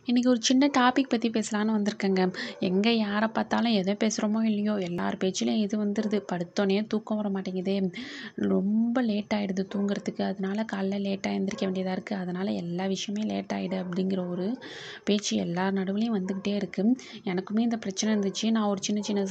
இன்றைக்கி ஒரு சின்ன டாபிக் பற்றி பேசலான்னு வந்திருக்கேங்க எங்கே யாரை பார்த்தாலும் எதை பேசுகிறோமோ இல்லையோ எல்லார் பேச்சிலையும் இது வந்துடுது படுத்தோடனே தூக்கம் வர மாட்டேங்குது ரொம்ப லேட் ஆகிடுது தூங்குறதுக்கு அதனால காலைல லேட்டாக எழுந்திரிக்க வேண்டியதாக இருக்குது அதனால் எல்லா விஷயமே லேட் ஆகிடு அப்படிங்கிற ஒரு பேச்சு எல்லார் நடுவுலையும் வந்துக்கிட்டே இருக்குது எனக்குமே இந்த பிரச்சனை இருந்துச்சு நான் ஒரு சின்ன சின்ன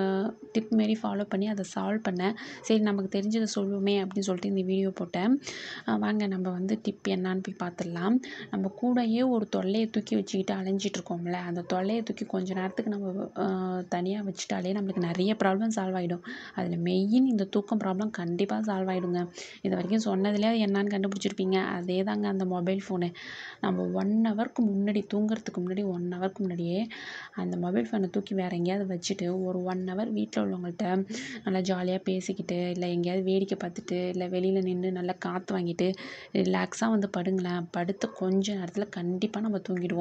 டிப் மாரி ஃபாலோ பண்ணி அதை சால்வ் பண்ணேன் சரி நமக்கு தெரிஞ்சதை சொல்லுவோமே அப்படின்னு சொல்லிட்டு இந்த வீடியோ போட்டேன் அஹ் வாங்க நம்ம வந்து டிப் என்னான்னு போய் பார்த்துடலாம் நம்ம கூடயே ஒரு தொல்லையை தூக்கி வச்சுக்கிட்டு அலைஞ்சிட்டு இருக்கோம்ல அந்த தொல்லையை தூக்கி கொஞ்ச நேரத்துக்கு நம்ம தனியாக வச்சுட்டாலே நம்மளுக்கு நிறைய ப்ராப்ளம் சால்வ் ஆகிடும் அதில் மெயின் இந்த தூக்கம் ப்ராப்ளம் கண்டிப்பாக சால்வ் ஆகிடுங்க இது வரைக்கும் சொன்னதுலேயே அது என்னன்னு கண்டுபிடிச்சிருப்பீங்க அதே தாங்க அந்த மொபைல் ஃபோனு நம்ம ஒன் ஹவருக்கு முன்னாடி தூங்குறதுக்கு முன்னாடி ஒன் ஹவருக்கு முன்னாடியே அந்த மொபைல் ஃபோனை தூக்கி வேறு எங்கேயாவது வச்சுட்டு ஒரு ஒன் ஹவர் வீட்டில் உள்ளவங்கள்ட்ட நல்லா ஜாலியாக பேசிக்கிட்டு இல்லை எங்கேயாவது வேடிக்கை பார்த்துட்டு இல்லை வெளியில் நின்று நல்லா காற்று வாங்கிட்டு ரிலாக்ஸாக வந்து படுங்களேன் படுத்த கொஞ்ச நேரத்தில் கண்டிப்பாக நம்ம தூங்கிடுவோம்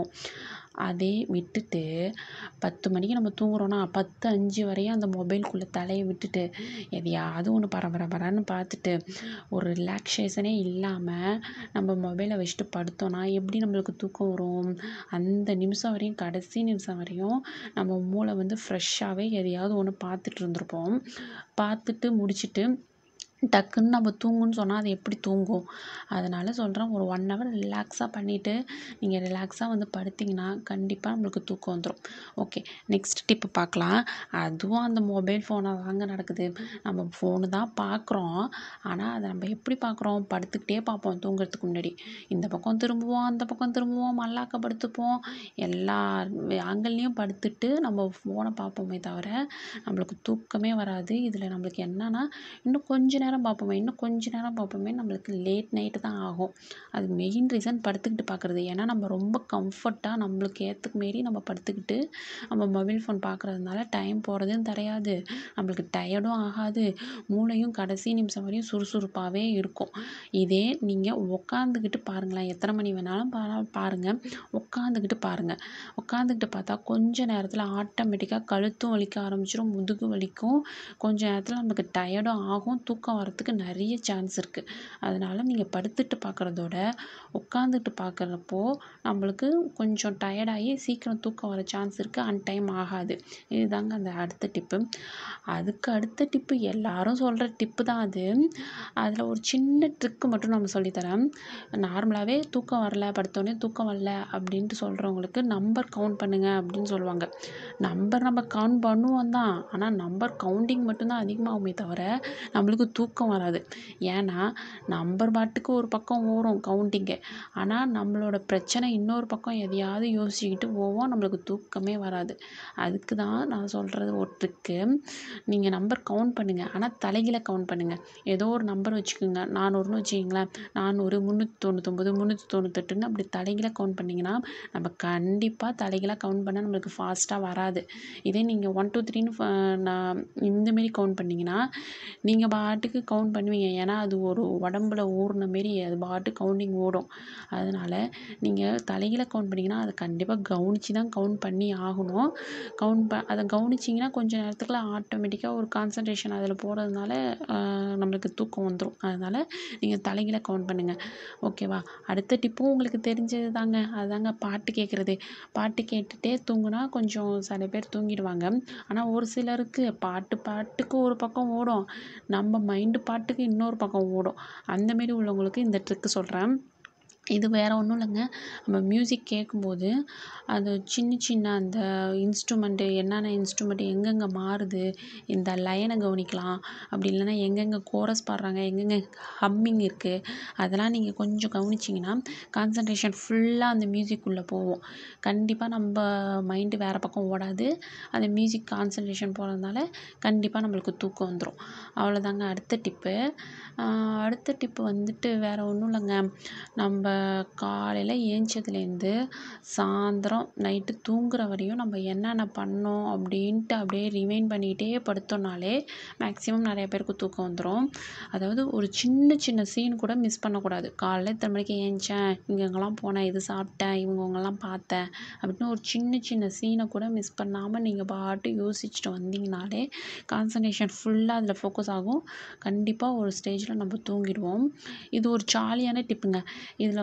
அதே விட்டுட்டு பத்து மணிக்கு நம்ம தூங்குறோன்னா பத்து அஞ்சு வரையும் அந்த மொபைல்குள்ளே தலையை விட்டுட்டு எதையாவது ஒன்று பரபர பரன்னு பார்த்துட்டு ஒரு ரிலாக்ஸேஷனே இல்லாமல் நம்ம மொபைலை வச்சுட்டு படுத்தோன்னா எப்படி நம்மளுக்கு தூக்கம் வரும் அந்த நிமிஷம் வரையும் கடைசி நிமிஷம் வரையும் நம்ம மூளை வந்து ஃப்ரெஷ்ஷாகவே எதையாவது ஒன்று பார்த்துட்டு இருந்திருப்போம் பார்த்துட்டு முடிச்சுட்டு டக்குன்னு நம்ம தூங்குன்னு சொன்னால் அது எப்படி தூங்கும் அதனால் சொல்கிறேன் ஒரு ஒன் ஹவர் ரிலாக்ஸாக பண்ணிவிட்டு நீங்கள் ரிலாக்ஸாக வந்து படுத்திங்கன்னா கண்டிப்பாக நம்மளுக்கு தூக்கம் வந்துடும் ஓகே நெக்ஸ்ட் டிப்பு பார்க்கலாம் அதுவும் அந்த மொபைல் ஃபோனாக தாங்க நடக்குது நம்ம ஃபோனு தான் பார்க்குறோம் ஆனால் அதை நம்ம எப்படி பார்க்குறோம் படுத்துக்கிட்டே பார்ப்போம் தூங்குறதுக்கு முன்னாடி இந்த பக்கம் திரும்புவோம் அந்த பக்கம் திரும்புவோம் மல்லாக்க படுத்துப்போம் எல்லா ஆங்கிள்லேயும் படுத்துட்டு நம்ம ஃபோனை பார்ப்போமே தவிர நம்மளுக்கு தூக்கமே வராது இதில் நம்மளுக்கு என்னன்னா இன்னும் கொஞ்ச நேரம் பார்ப்போமே இன்னும் கொஞ்ச நேரம் பார்ப்போமே நம்மளுக்கு லேட் நைட்டு தான் ஆகும் அது மெயின் ரீசன் படுத்துக்கிட்டு பார்க்குறது ஏன்னா நம்ம ரொம்ப கம்ஃபர்ட்டாக நம்மளுக்கு ஏற்றுக்கு மாரி நம்ம படுத்துக்கிட்டு நம்ம மொபைல் ஃபோன் பார்க்குறதுனால டைம் போகிறதும் தெரியாது நம்மளுக்கு டயர்டும் ஆகாது மூளையும் கடைசி நிமிஷம் வரையும் சுறுசுறுப்பாகவே இருக்கும் இதே நீங்கள் உக்காந்துக்கிட்டு பாருங்களேன் எத்தனை மணி வேணாலும் பா பாருங்கள் உட்காந்துக்கிட்டு பாருங்கள் உட்காந்துக்கிட்டு பார்த்தா கொஞ்ச நேரத்தில் ஆட்டோமேட்டிக்காக கழுத்தும் வலிக்க ஆரம்பிச்சிடும் முதுகு வலிக்கும் கொஞ்ச நேரத்தில் நம்மளுக்கு டயர்டும் ஆகும் தூக்கம் வரத்துக்கு நிறைய சான்ஸ் இருக்குது அதனால் நீங்கள் படுத்துட்டு பார்க்குறதோட உட்காந்துட்டு பார்க்குறப்போ நம்மளுக்கு கொஞ்சம் டயர்டாகி சீக்கிரம் தூக்கம் வர சான்ஸ் இருக்குது அன் டைம் ஆகாது இதுதாங்க அந்த அடுத்த டிப்பு அதுக்கு அடுத்த டிப்பு எல்லாரும் சொல்கிற டிப்பு தான் அது அதில் ஒரு சின்ன ட்ரிக்கு மட்டும் நம்ம சொல்லித்தரேன் நார்மலாகவே தூக்கம் வரல படுத்தோடனே தூக்கம் வரல அப்படின்ட்டு சொல்கிறவங்களுக்கு நம்பர் கவுண்ட் பண்ணுங்க அப்படின்னு சொல்லுவாங்க நம்பர் நம்ம கவுண்ட் பண்ணுவோம் தான் ஆனால் நம்பர் கவுண்டிங் மட்டும்தான் அதிகமாகுமே தவிர நம்மளுக்கு தூக்கம் வராது ஏன்னா நம்பர் பாட்டுக்கு ஒரு பக்கம் ஓடும் கவுண்டிங்கு ஆனால் நம்மளோட பிரச்சனை இன்னொரு பக்கம் எதையாவது யோசிச்சுக்கிட்டு போவோம் நம்மளுக்கு தூக்கமே வராது அதுக்கு தான் நான் சொல்கிறது ஒரு ட்ரிக்கு நீங்கள் நம்பர் கவுண்ட் பண்ணுங்கள் ஆனால் தலைகீழ கவுண்ட் பண்ணுங்கள் ஏதோ ஒரு நம்பர் வச்சுக்கோங்க நானூறுன்னு வச்சுக்கிங்களேன் நானூறு முந்நூற்றி தொண்ணூத்தொம்பது முந்நூற்றி தொண்ணூத்தெட்டுன்னு அப்படி தலைகீழ கவுண்ட் பண்ணிங்கன்னா நம்ம கண்டிப்பாக தலைகீழ கவுண்ட் பண்ணால் நம்மளுக்கு ஃபாஸ்ட்டாக வராது இதே நீங்கள் ஒன் டூ த்ரீன்னு நான் இந்தமாரி கவுண்ட் பண்ணிங்கன்னா நீங்கள் பாட்டுக்கு கவுண்ட் பண்ணுவீங்க ஏன்னா அது ஒரு உடம்புல ஊறின மாரி அது பாட்டு கவுண்டிங் ஓடும் அதனால் நீங்கள் தலைகீழ கவுண்ட் பண்ணிங்கன்னா அதை கண்டிப்பாக கவனித்து தான் கவுண்ட் பண்ணி ஆகணும் கவுண்ட் ப அதை கவனிச்சிங்கன்னா கொஞ்சம் நேரத்துக்குள்ள ஆட்டோமேட்டிக்காக ஒரு கான்சன்ட்ரேஷன் அதில் போகிறதுனால நம்மளுக்கு தூக்கம் வந்துடும் அதனால் நீங்கள் தலைகீழ கவுண்ட் பண்ணுங்கள் ஓகேவா அடுத்த டிப்பும் உங்களுக்கு தெரிஞ்சது தாங்க அதுதாங்க பாட்டு கேட்குறது பாட்டு கேட்டுகிட்டே தூங்குனா கொஞ்சம் சில பேர் தூங்கிடுவாங்க ஆனால் ஒரு சிலருக்கு பாட்டு பாட்டுக்கு ஒரு பக்கம் ஓடும் நம்ம மைண்டு பாட்டுக்கு இன்னொரு பக்கம் ஓடும் அந்தமாரி உள்ளவங்களுக்கு இந்த ட்ரிக்கு சொல்கிறேன் இது வேறு ஒன்றும் இல்லைங்க நம்ம மியூசிக் கேட்கும்போது அது சின்ன சின்ன அந்த இன்ஸ்ட்ருமெண்ட்டு என்னென்ன இன்ஸ்ட்ருமெண்ட்டு எங்கெங்கே மாறுது இந்த லயனை கவனிக்கலாம் அப்படி இல்லைன்னா எங்கெங்கே கோரஸ் பாடுறாங்க எங்கெங்கே ஹம்மிங் இருக்குது அதெல்லாம் நீங்கள் கொஞ்சம் கவனிச்சிங்கன்னா கான்சன்ட்ரேஷன் ஃபுல்லாக அந்த மியூசிக்குள்ளே போகும் கண்டிப்பாக நம்ம மைண்டு வேறு பக்கம் ஓடாது அந்த மியூசிக் கான்சன்ட்ரேஷன் போகிறதுனால கண்டிப்பாக நம்மளுக்கு தூக்கம் வந்துடும் அவ்வளோதாங்க அடுத்த டிப்பு அடுத்த டிப்பு வந்துட்டு வேறு ஒன்றும் இல்லைங்க நம்ம காலையில் ஏஞ்சதுலேருந்து சாயந்தரம் நைட்டு தூங்குற வரையும் நம்ம என்னென்ன பண்ணோம் அப்படின்ட்டு அப்படியே ரிமைண்ட் பண்ணிகிட்டே படுத்தோம்னாலே மேக்ஸிமம் நிறைய பேருக்கு தூக்கம் வந்துடும் அதாவது ஒரு சின்ன சின்ன சீன் கூட மிஸ் பண்ணக்கூடாது காலைல இத்தனை மணிக்கு ஏஞ்சேன் இங்கெங்கெல்லாம் போனேன் இது சாப்பிட்டேன் இவங்கவங்கெல்லாம் பார்த்தேன் அப்படின்னு ஒரு சின்ன சின்ன சீனை கூட மிஸ் பண்ணாமல் நீங்கள் பாட்டு யோசிச்சுட்டு வந்தீங்கனாலே கான்சன்ட்ரேஷன் ஃபுல்லாக அதில் ஃபோக்கஸ் ஆகும் கண்டிப்பாக ஒரு ஸ்டேஜில் நம்ம தூங்கிடுவோம் இது ஒரு ஜாலியான டிப்புங்க இதில்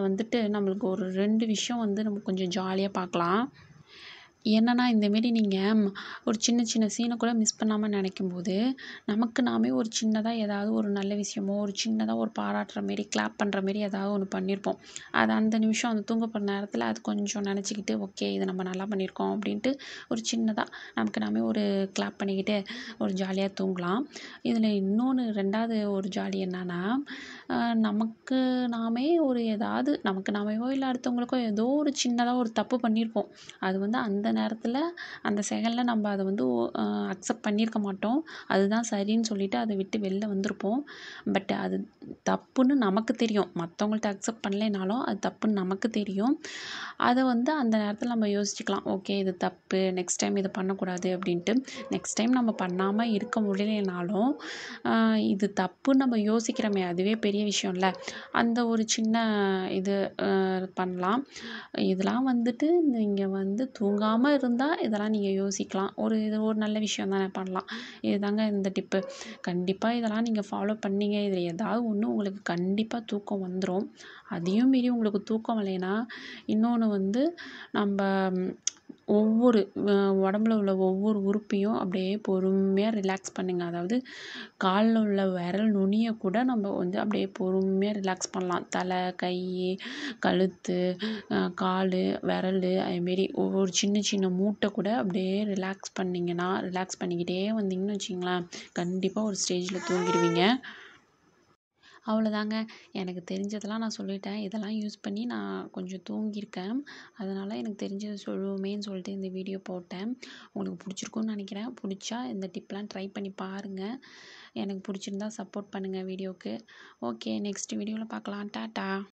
வந்துட்டு நம்மளுக்கு ஒரு ரெண்டு விஷயம் வந்து நம்ம கொஞ்சம் ஜாலியாக பார்க்கலாம் என்னன்னா இந்தமாரி நீங்கள் ஒரு சின்ன சின்ன சீனை கூட மிஸ் பண்ணாமல் நினைக்கும்போது நமக்கு நாமே ஒரு சின்னதாக ஏதாவது ஒரு நல்ல விஷயமோ ஒரு சின்னதாக ஒரு பாராட்டுற மாரி கிளாப் பண்ணுற மாரி ஏதாவது ஒன்று பண்ணியிருப்போம் அது அந்த நிமிஷம் அந்த தூங்க போகிற நேரத்தில் அது கொஞ்சம் நினச்சிக்கிட்டு ஓகே இது நம்ம நல்லா பண்ணியிருக்கோம் அப்படின்ட்டு ஒரு சின்னதாக நமக்கு நாமே ஒரு கிளாப் பண்ணிக்கிட்டு ஒரு ஜாலியாக தூங்கலாம் இதில் இன்னொன்று ரெண்டாவது ஒரு ஜாலி என்னன்னா நமக்கு நாமே ஒரு ஏதாவது நமக்கு நாமேவோ இல்லை அடுத்தவங்களுக்கோ ஏதோ ஒரு சின்னதாக ஒரு தப்பு பண்ணியிருப்போம் அது வந்து அந்த நேரத்தில் அந்த செகண்டில் நம்ம அதை வந்து அக்செப்ட் பண்ணியிருக்க மாட்டோம் அதுதான் சரின்னு சொல்லிட்டு அதை விட்டு வெளில வந்திருப்போம் பட் அது தப்புன்னு நமக்கு தெரியும் மற்றவங்கள்ட்ட அக்செப்ட் பண்ணலைனாலும் அது தப்புன்னு நமக்கு தெரியும் அதை வந்து அந்த நேரத்தில் நம்ம யோசிச்சுக்கலாம் ஓகே இது தப்பு நெக்ஸ்ட் டைம் இதை பண்ணக்கூடாது அப்படின்ட்டு நெக்ஸ்ட் டைம் நம்ம பண்ணாமல் இருக்க முடியலைனாலும் இது தப்புன்னு நம்ம யோசிக்கிறோமே அதுவே பெரிய விஷயம் இல்லை அந்த ஒரு சின்ன இது பண்ணலாம் இதெல்லாம் வந்துட்டு நீங்கள் வந்து தூங்காமல் இருந்தால் இதெல்லாம் நீங்கள் யோசிக்கலாம் ஒரு இது ஒரு நல்ல விஷயம் தானே பண்ணலாம் இதுதாங்க இந்த டிப்பு கண்டிப்பாக இதெல்லாம் நீங்கள் ஃபாலோ பண்ணீங்க இதில் ஏதாவது ஒன்று உங்களுக்கு கண்டிப்பாக தூக்கம் வந்துடும் அதையும் மீறி உங்களுக்கு தூக்கம் வரலைன்னா இன்னொன்று வந்து நம்ம ஒவ்வொரு உடம்புல உள்ள ஒவ்வொரு உறுப்பையும் அப்படியே பொறுமையாக ரிலாக்ஸ் பண்ணுங்கள் அதாவது காலில் உள்ள விரல் நுனியை கூட நம்ம வந்து அப்படியே பொறுமையாக ரிலாக்ஸ் பண்ணலாம் தலை கை கழுத்து கால் விரல் அதுமாரி ஒவ்வொரு சின்ன சின்ன மூட்டை கூட அப்படியே ரிலாக்ஸ் பண்ணிங்கன்னா ரிலாக்ஸ் பண்ணிக்கிட்டே வந்தீங்கன்னு வச்சிங்களேன் கண்டிப்பாக ஒரு ஸ்டேஜில் தூங்கிடுவீங்க அவ்வளோதாங்க எனக்கு தெரிஞ்சதெல்லாம் நான் சொல்லிட்டேன் இதெல்லாம் யூஸ் பண்ணி நான் கொஞ்சம் தூங்கியிருக்கேன் அதனால் எனக்கு தெரிஞ்சதை சொல்லுவோமேன்னு சொல்லிட்டு இந்த வீடியோ போட்டேன் உங்களுக்கு பிடிச்சிருக்குன்னு நினைக்கிறேன் பிடிச்சா இந்த டிப்லாம் ட்ரை பண்ணி பாருங்கள் எனக்கு பிடிச்சிருந்தா சப்போர்ட் பண்ணுங்கள் வீடியோவுக்கு ஓகே நெக்ஸ்ட் வீடியோவில் பார்க்கலாம் டாட்டா